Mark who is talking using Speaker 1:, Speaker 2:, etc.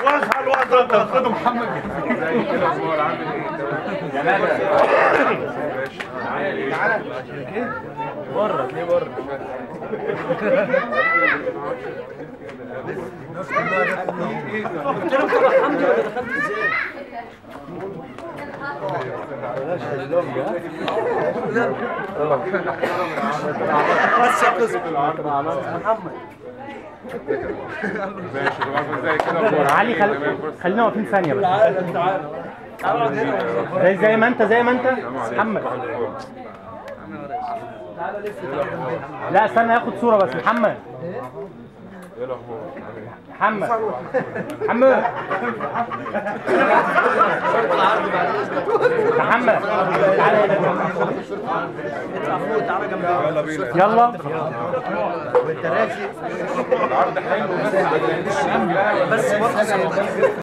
Speaker 1: واسهل واسهل تاخده محمد
Speaker 2: بره ليه بره قلت لهم طب الحمد لله دخلت ازاي بس يا قسم محمد
Speaker 3: ماشي طبعا ازاي كده
Speaker 4: علي خل... خلينا واقفين ثانيه بس
Speaker 2: تعالى تعالى تعالى
Speaker 4: زي زي ما انت زي ما انت محمد
Speaker 2: تعالى لف
Speaker 4: لا استنى ياخد صوره بس محمد
Speaker 3: ايه الاخبار
Speaker 4: محمد محمد محمد تعالى هنا.
Speaker 2: اطلع فوق تعالى جنبي
Speaker 3: يلا بينا
Speaker 4: يلا
Speaker 3: العرض حلو بس
Speaker 2: بس